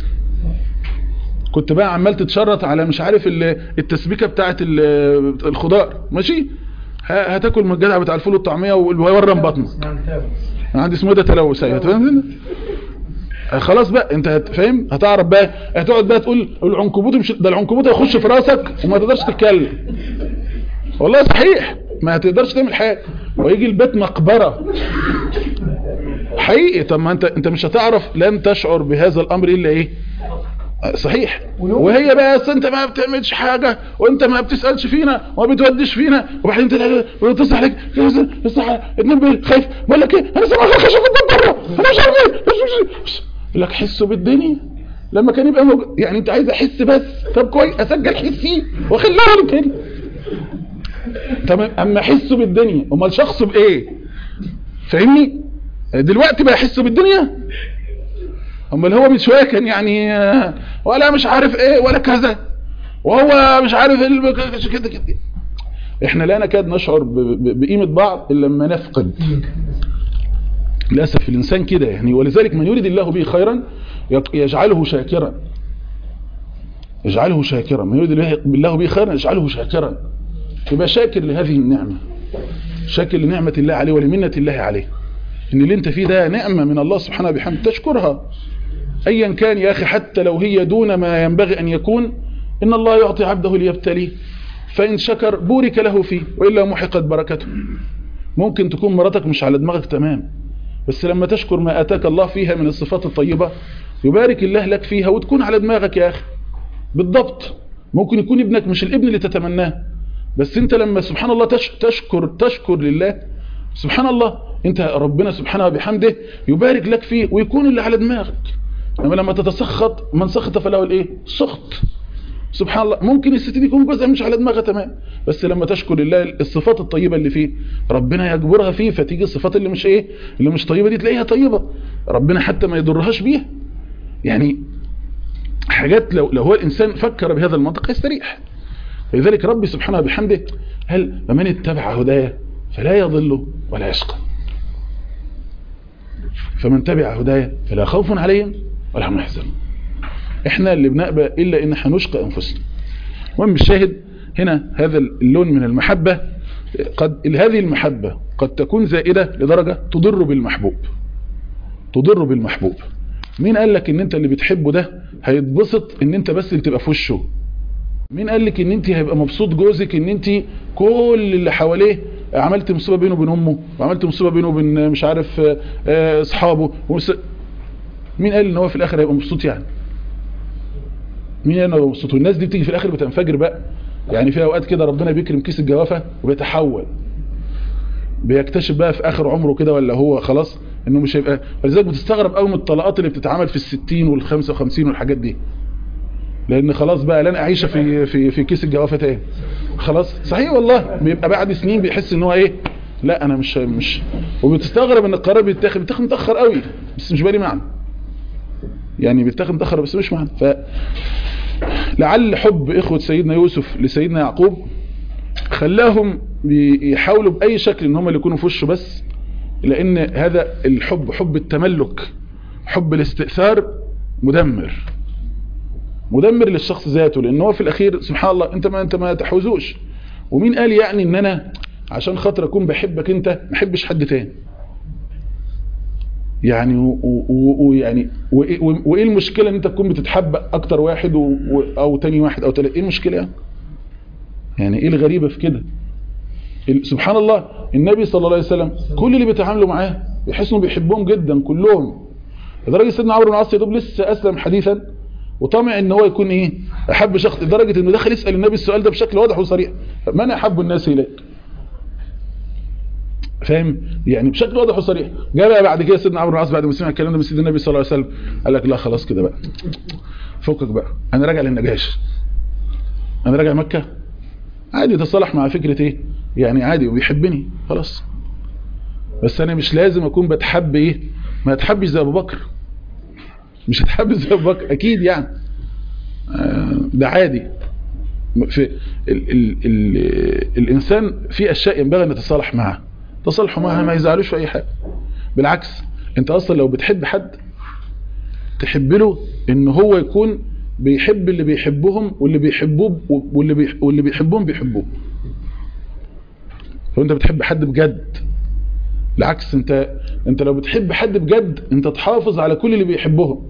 كنت بقى عمال تتشرط على مش عارف ال- التسبيكه بتاعه ال- الخضار ماشي ه- هتاكل من الجدع بتاع الفول والطعميه ويورم بطنك عندي اسمه ده تلوث ايوه فاهم خلاص بقى انت هت- فاهم هتعرف بقى هتقعد بقى تقول العنكبوت مش ده العنكبوت هيخش في راسك وما تقدرش تتكلم والله صحيح ما هتقدرش تعمل حاجه ويجي البيت مقبره حقيقي طب ما انت انت مش هتعرف لن تشعر بهذا الامر الا ايه صحيح وهي بقى اصل انت ما بتعملش حاجة وانت ما بتسألش فينا وما بتودش فينا وبعدين انت بتصح عليك تصح اتنين خايف بقول لك ايه انا سامع خشب قدام بره انا مش عارف ايه يقول لك حسوا بالدنيا لما كان يبقى موجود يعني انت عايز احس بس طب كويس اسجل حسي واخليها لك كده تمام اما احسوا بالدنيا امال شخصه بايه فاهمني دلوقتي بقى يحسوا بالدنيا امال هو من شويه كان يعني آه، ولا مش عارف ايه ولا كذا وهو مش عارف ال- كده كده احنا لا نكاد نشعر ب- ب- بقيمه بعض الا لما نفقد للاسف الانسان كده يعني ولذلك من يريد الله به خيرا يق- يجعله شاكرا يجعله شاكرا من يريد الله- بالله به خيرا يجعله شاكرا يبقى شاكر لهذه النعمه شاكر لنعمه الله عليه ولمنه الله عليه ان اللي انت فيه ده نعمه من الله سبحانه وبحمده تشكرها ايا كان يا اخي حتى لو هي دون ما ينبغي ان يكون ان الله يعطي عبده ليبتليه فان شكر بورك له فيه والا محقت بركته ممكن تكون مراتك مش على دماغك تمام بس لما تشكر ما اتاك الله فيها من الصفات الطيبه يبارك الله لك فيها وتكون على دماغك يا اخي بالضبط ممكن يكون ابنك مش الابن اللي تتمناه بس انت لما سبحان الله تش- تشكر تشكر لله سبحان الله انت ربنا سبحانه وبحمده يبارك لك فيه ويكون اللي على دماغك انما لما تتسخط من سخط فله الايه سخط سبحان الله ممكن الست دي يكون جزء مش على دماغها تمام بس لما تشكر لله الصفات الطيبة اللي فيه ربنا يجبرها فيه فتيجي الصفات اللي مش ايه اللي مش طيبة دي تلاقيها طيبة ربنا حتى ما يضرهاش بيها يعني حاجات لو, لو هو الانسان فكر بهذا المنطق يستريح لذلك ربي سبحانه وبحمده هل فمن اتبع هدايا فلا يضل ولا يشقى فمن تبع هدايا فلا خوف عليهم ولا هم يحزنون احنا اللي بنقبل الا ان هنشقى انفسنا المهم الشاهد هنا هذا اللون من المحبة قد هذه المحبة قد تكون زائدة لدرجة تضر بالمحبوب تضر بالمحبوب مين قال لك ان انت اللي بتحبه ده هيتبسط ان انت بس اللي تبقى في وشه مين قال لك ان انت هيبقى مبسوط جوزك ان انت كل اللي حواليه عملت مصيبه بينه وبين امه وعملت مصيبه بينه وبين مش عارف آه، اصحابه ومس- مين قال ان هو في الاخر هيبقى مبسوط يعني مين قال انه هيبقى مبسوط والناس دي بتيجي في الاخر بتنفجر بقى يعني في اوقات كده ربنا بيكرم كيس الجوافه وبيتحول بيكتشف بقى في اخر عمره كده ولا هو خلاص انه مش هيبقى ولذلك بتستغرب قوي من الطلاقات اللي بتتعمل في الستين والخمسة وخمسين والحاجات دي لان خلاص بقى لن اعيش في في في كيس الجوافه تاني خلاص صحيح والله بيبقى بعد سنين بيحس ان هو ايه لا انا مش مش وبتستغرب ان القرار بيتاخد بيتاخد متاخر قوي بس مش بالي معنى يعني بيتاخد متاخر بس مش معنى ف لعل حب اخوه سيدنا يوسف لسيدنا يعقوب خلاهم يحاولوا باي شكل ان هم اللي يكونوا في وشه بس لان هذا الحب حب التملك حب الاستئثار مدمر مدمر للشخص ذاته لان هو في الاخير سبحان الله انت ما انت ما تحوزوش ومين قال يعني ان انا عشان خاطر اكون بحبك انت ما احبش حد تاني يعني ويعني وايه المشكله ان انت تكون بتتحب اكتر واحد و و او تاني واحد او تالت ايه المشكله يعني يعني ايه الغريبه في كده سبحان الله النبي صلى الله عليه وسلم كل اللي بيتعاملوا معاه بيحسوا بيحبهم جدا كلهم لدرجه سيدنا عمرو بن العاص يا دوب لسه اسلم حديثا وطمع ان هو يكون ايه احب شخص لدرجه انه دخل يسال النبي السؤال ده بشكل واضح وصريح من احب الناس اليك فاهم يعني بشكل واضح وصريح جاء بقى بعد كده سيدنا عمرو بن العاص بعد ما سمع الكلام ده من سيدنا النبي صلى الله عليه وسلم قال لك لا خلاص كده بقى فكك بقى انا راجع للنجاش انا راجع مكه عادي تصالح مع فكره ايه يعني عادي وبيحبني خلاص بس انا مش لازم اكون بتحب ايه ما اتحبش زي ابو بكر مش هتحب زي ابو بكر اكيد يعني ده عادي في ال ال ال الانسان في اشياء ينبغي ان نتصالح معها تصالحوا معها ما يزعلوش في اي حاجه بالعكس انت اصلا لو بتحب حد تحب له ان هو يكون بيحب اللي بيحبهم واللي بيحبوه واللي بيح واللي بيحبهم بيحبوه لو انت بتحب حد بجد بالعكس انت انت لو بتحب حد بجد انت تحافظ على كل اللي بيحبهم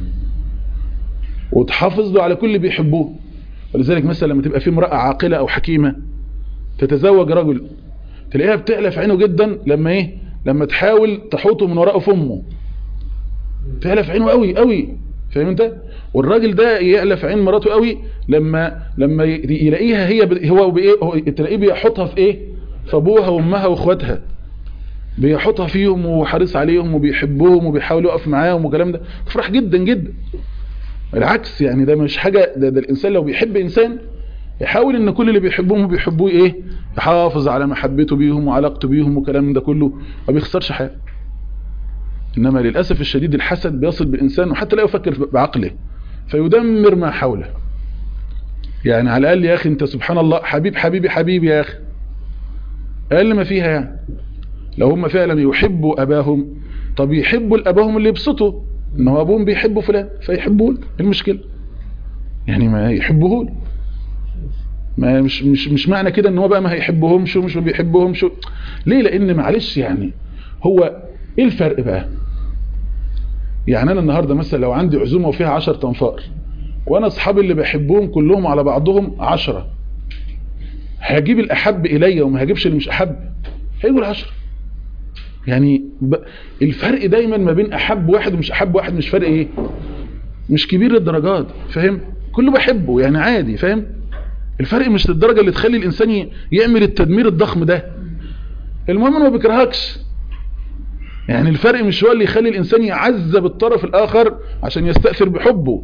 وتحافظ له على كل اللي بيحبوه ولذلك مثلا لما تبقى في امرأة عاقلة او حكيمة تتزوج رجل تلاقيها بتعلى في عينه جدا لما ايه لما تحاول تحوطه من وراءه فمه تعلى في عينه قوي قوي فاهم انت والراجل ده يعلى في عين مراته قوي لما لما يلاقيها هي هو بايه تلاقيه بيحطها في ايه في ابوها وامها واخواتها بيحطها فيهم وحريص عليهم وبيحبهم وبيحاول يقف معاهم والكلام ده تفرح جدا جدا العكس يعني ده مش حاجة ده, ده الإنسان لو بيحب إنسان يحاول ان كل اللي بيحبهم وبيحبوه ايه يحافظ على محبته بيهم وعلاقته بيهم والكلام ده كله ما بيخسرش حاجه انما للاسف الشديد الحسد بيصل بالانسان وحتى لا يفكر بعقله فيدمر ما حوله يعني على الاقل يا اخي انت سبحان الله حبيب حبيبي حبيبي يا اخي اقل ما فيها يعني لو هم فعلا يحبوا اباهم طب يحبوا الاباهم اللي يبسطوا ان هو ابوهم بيحبوا فلان فيحبوه المشكله يعني ما يحبوه ما مش مش مش معنى كده ان هو بقى ما هيحبهمش ومش ما بيحبهمش ليه لان معلش يعني هو ايه الفرق بقى يعني انا النهارده مثلا لو عندي عزومه وفيها 10 تنفار وانا اصحابي اللي بحبهم كلهم على بعضهم 10 هجيب الاحب الي وما هجيبش اللي مش احب هيجوا العشرة يعني ب... الفرق دايما ما بين احب واحد ومش احب واحد مش فرق ايه مش كبير للدرجات فاهم كله بحبه يعني عادي فاهم الفرق مش للدرجة اللي تخلي الانسان يعمل التدمير الضخم ده المهم انه ما بيكرهكش يعني الفرق مش هو اللي يخلي الانسان يعذب الطرف الاخر عشان يستأثر بحبه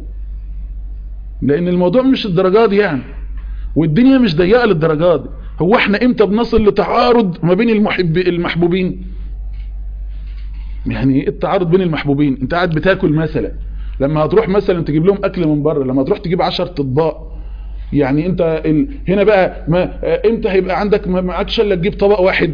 لان الموضوع مش الدرجات دي يعني والدنيا مش ضيقه للدرجات دي هو احنا امتى بنصل لتعارض ما بين المحب المحبوبين يعني ايه التعارض بين المحبوبين انت قاعد بتاكل مثلا لما هتروح مثلا تجيب لهم اكل من بره لما تروح تجيب 10 اطباق يعني انت ال... هنا بقى ما امتى هيبقى عندك ما معكش الا تجيب طبق واحد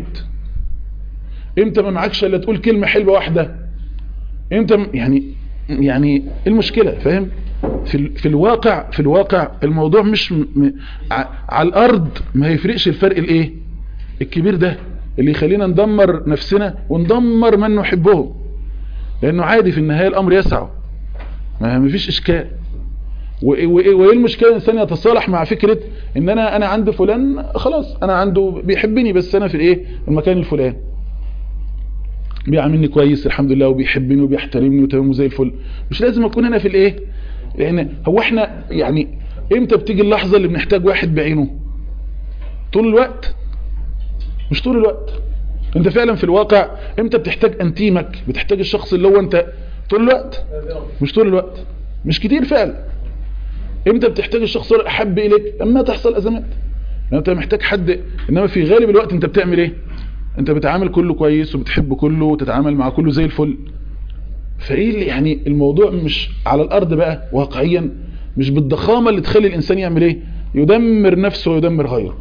امتى ما معكش الا تقول كلمه حلوه واحده امتى يعني يعني المشكله فاهم في في الواقع في الواقع الموضوع مش م... على الارض ما يفرقش الفرق الايه الكبير ده اللي يخلينا ندمر نفسنا وندمر من نحبهم لانه عادي في النهايه الامر يسعه ما فيش اشكال وايه المشكله الانسان يتصالح مع فكره ان انا انا عند فلان خلاص انا عنده بيحبني بس انا في الايه المكان الفلاني بيعاملني كويس الحمد لله وبيحبني وبيحترمني وتمام زي الفل مش لازم اكون هنا في الايه لان هو احنا يعني امتى بتيجي اللحظه اللي بنحتاج واحد بعينه طول الوقت مش طول الوقت انت فعلا في الواقع امتى بتحتاج انتيمك بتحتاج الشخص اللي هو انت طول الوقت مش طول الوقت مش كتير فعلا امتى بتحتاج الشخص اللي احب اليك لما تحصل ازمات انت محتاج حد انما في غالب الوقت انت بتعمل ايه انت بتعامل كله كويس وبتحب كله وتتعامل مع كله زي الفل فايه اللي يعني الموضوع مش على الارض بقى واقعيا مش بالضخامة اللي تخلي الانسان يعمل ايه يدمر نفسه ويدمر غيره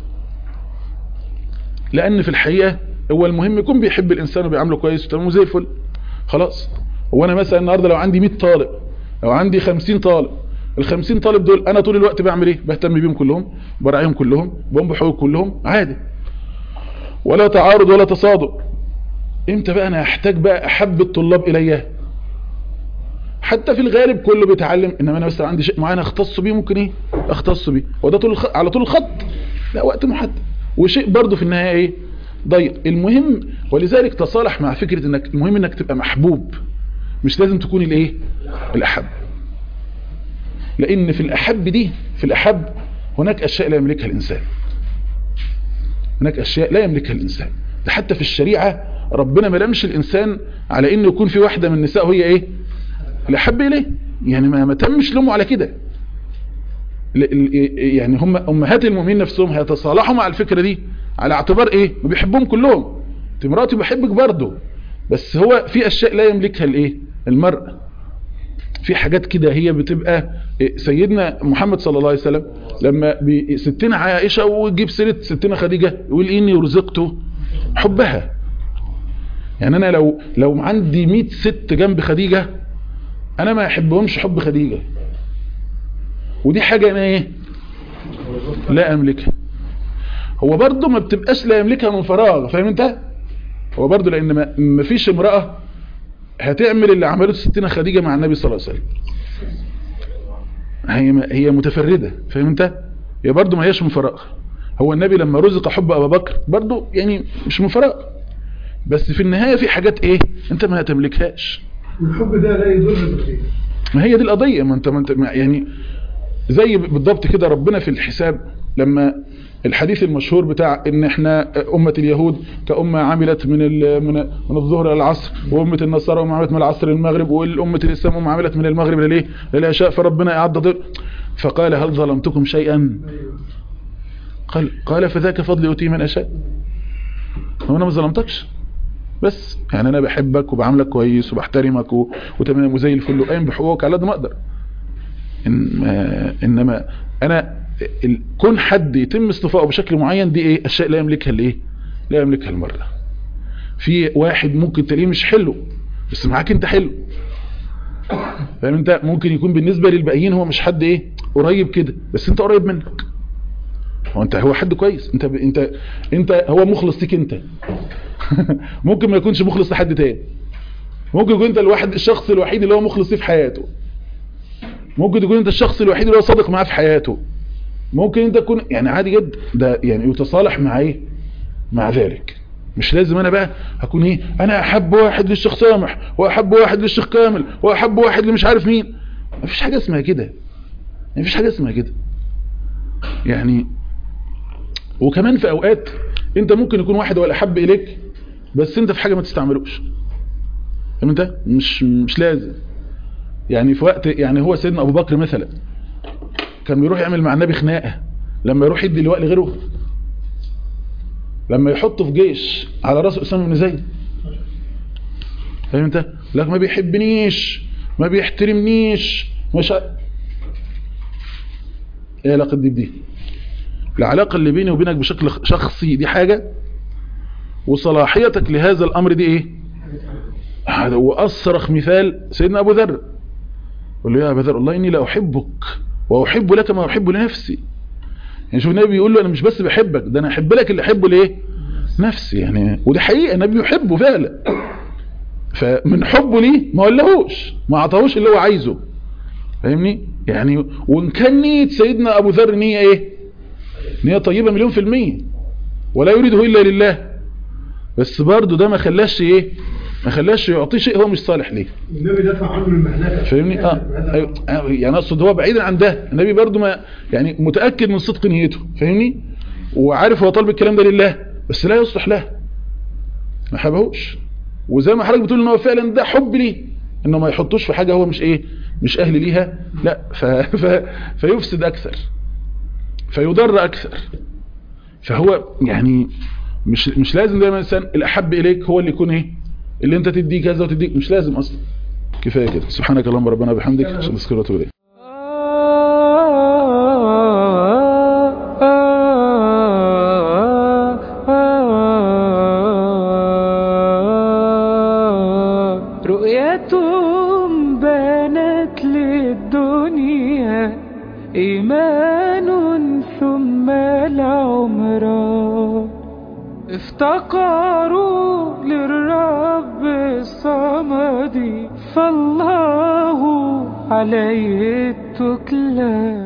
لان في الحقيقة هو المهم يكون بيحب الانسان وبيعامله كويس وتمامه زي الفل خلاص هو انا مثلا النهاردة لو عندي 100 طالب لو عندي 50 طالب ال 50 طالب دول انا طول الوقت بعمل ايه بهتم بيهم كلهم براعيهم كلهم بقوم بحقوق كلهم عادي ولا تعارض ولا تصادم امتى بقى انا احتاج بقى احب الطلاب الي حتى في الغالب كله بيتعلم انما انا بس عندي شيء معين اختص بيه ممكن ايه اختص بيه وده طول الخ... على طول الخط لا وقت محدد وشيء برضه في النهايه ايه ضيق المهم ولذلك تصالح مع فكرة انك المهم انك تبقى محبوب مش لازم تكون الايه الاحب لان في الاحب دي في الاحب هناك اشياء لا يملكها الانسان هناك اشياء لا يملكها الانسان ده حتى في الشريعة ربنا ما لمش الانسان على انه يكون في واحدة من النساء وهي ايه الاحب اليه يعني ما ما تمش لومه على كده يعني هم امهات المؤمنين نفسهم هيتصالحوا مع الفكرة دي على اعتبار ايه بيحبهم كلهم مراتي بحبك برضه بس هو في اشياء لا يملكها الايه المرء في حاجات كده هي بتبقى سيدنا محمد صلى الله عليه وسلم لما ستنا عائشة ويجيب سيرة ستنا خديجة يقول اني رزقت حبها يعني انا لو لو عندي 100 ست جنب خديجة انا ما احبهمش حب خديجة ودي حاجة انا ايه لا املكها هو برضه ما بتبقاش لا يملكها من فراغ فاهم انت هو برضه لان ما فيش امرأة هتعمل اللي عملته ستنا خديجة مع النبي صلى الله عليه وسلم هي هي متفردة فاهم انت هي برضه ما هيش من فراغ هو النبي لما رزق حب ابا بكر برضه يعني مش من فراغ بس في النهاية في حاجات ايه انت ما تملكهاش والحب ده لا يضر بخير ما هي دي القضية ما انت, ما انت يعني زي بالضبط كده ربنا في الحساب لما الحديث المشهور بتاع ان احنا امة اليهود كأمة عملت من من من الظهر الى العصر وامة النصارى أمة عملت من العصر للمغرب والامة الاسلام أمة عملت من المغرب لليه للعشاء فربنا اعد ضر فقال هل ظلمتكم شيئا قال قال فذاك فضلي أوتي من اشاء هو انا ما ظلمتكش بس يعني انا بحبك وبعاملك كويس وبحترمك وتمام وزي الفل وقايم بحقوقك على قد ما اقدر إن انما انا كون حد يتم اصطفائه بشكل معين دي ايه اشياء لا يملكها الايه لا يملكها المرأة في واحد ممكن تلاقيه مش حلو بس معاك انت حلو فاهم انت ممكن يكون بالنسبة للباقيين هو مش حد ايه قريب كده بس انت قريب منك هو انت هو حد كويس انت ب... انت انت هو مخلص ليك انت ممكن ما يكونش مخلص لحد تاني ممكن يكون انت الواحد الشخص الوحيد اللي هو مخلص ليه في حياته ممكن تكون انت الشخص الوحيد اللي هو صادق معاه في حياته ممكن انت تكون يعني عادي جدا ده يعني يتصالح مع ايه مع ذلك مش لازم انا بقى هكون ايه انا احب واحد للشيخ سامح واحب واحد للشيخ كامل واحب واحد اللي مش عارف مين مفيش حاجة اسمها كده مفيش حاجة اسمها كده يعني وكمان في اوقات انت ممكن يكون واحد هو الاحب اليك بس انت في حاجة ما تستعملوش فاهم انت مش مش لازم يعني في وقت يعني هو سيدنا ابو بكر مثلا كان بيروح يعمل مع النبي خناقه لما يروح يدي اللواء لغيره لما يحطه في جيش على راس اسامه بن زيد فاهم انت لك ما بيحبنيش ما بيحترمنيش مش ايه علاقه دي بدي العلاقه اللي بيني وبينك بشكل شخصي دي حاجه وصلاحيتك لهذا الامر دي ايه هذا هو اصرخ مثال سيدنا ابو ذر قال له يا ابو ذر والله اني لا احبك واحب لك ما احب لنفسي يعني شوف النبي بيقول له انا مش بس بحبك ده انا احب لك اللي احبه لايه نفسي يعني ودي حقيقه النبي يحبه فعلا فمن حبه ليه ما قالهوش ما عطاهوش اللي هو عايزه فاهمني يعني وان كان نيه سيدنا ابو ذر نيه ايه نيه طيبه مليون في الميه ولا يريده الا لله بس برضه ده ما خلاش ايه ما خلاش يعطيه شيء هو مش صالح ليه النبي دفع عنه المهلكه فاهمني اه أيوة. يعني اقصد هو بعيدا عن ده النبي برضو ما يعني متاكد من صدق نيته فاهمني وعارف هو طالب الكلام ده لله بس لا يصلح له ما حبهوش وزي ما حضرتك بتقول ان هو فعلا ده حب ليه انه ما يحطوش في حاجه هو مش ايه مش اهل ليها لا ف... ف... فيفسد اكثر فيضر اكثر فهو يعني مش مش لازم دايما الانسان الاحب اليك هو اللي يكون ايه اللي انت تديه كذا وتديك مش لازم اصلا كفايه كده سبحانك اللهم ربنا وبحمدك اشهد ان لا اله الا انت استغفرك واتوب اليك رؤيتهم بانت للدنيا إيمان ثم العمران افتقروا للرب الصمد فالله عليه التكلان